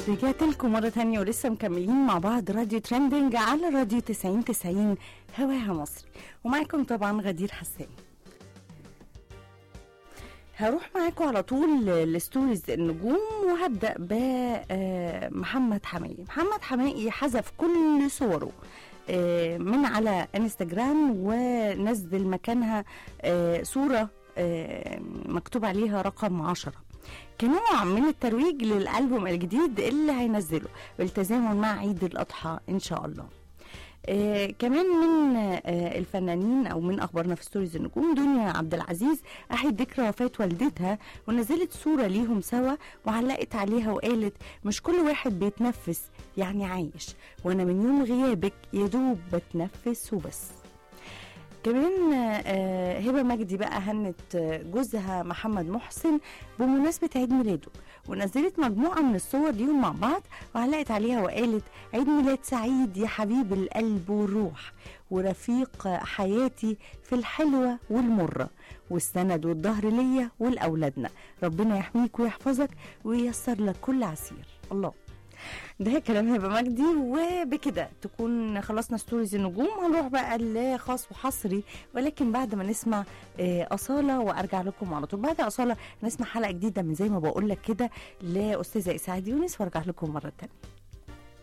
رجعت لكم مرة تانية ولسه مكملين مع بعض راديو ترندنج على راديو 90 90 هواها مصري ومعاكم طبعا غدير حسان هروح معاكم على طول لستوريز النجوم وهبدأ بمحمد حماقي محمد حماقي حذف كل صوره آه، من على انستجرام ونزل مكانها آه، صورة آه، مكتوب عليها رقم عشرة كنوع من الترويج للألبوم الجديد اللي هينزله بالتزامن مع عيد الأضحى إن شاء الله آه كمان من آه الفنانين او من اخبارنا في ستوريز النجوم دنيا عبد العزيز احيت ذكرى وفاه والدتها ونزلت صوره ليهم سوا وعلقت عليها وقالت مش كل واحد بيتنفس يعني عايش وانا من يوم غيابك يدوب بتنفس وبس كمان آه، هبه مجدي بقى هنت آه، جوزها محمد محسن بمناسبه عيد ميلاده ونزلت مجموعه من الصور ليهم مع بعض وعلقت عليها وقالت عيد ميلاد سعيد يا حبيب القلب والروح ورفيق حياتي في الحلوه والمره والسند والظهر ليا ولاولادنا ربنا يحميك ويحفظك وييسر لك كل عسير الله ده كلام هبه مجدي وبكده تكون خلصنا ستوريز النجوم هنروح بقى لخاص وحصري ولكن بعد ما نسمع آه، اصاله وارجع لكم على طول بعد اصاله نسمع حلقه جديده من زي ما بقول لك كده لاستاذه اسعاد يونس وارجع لكم مره تانية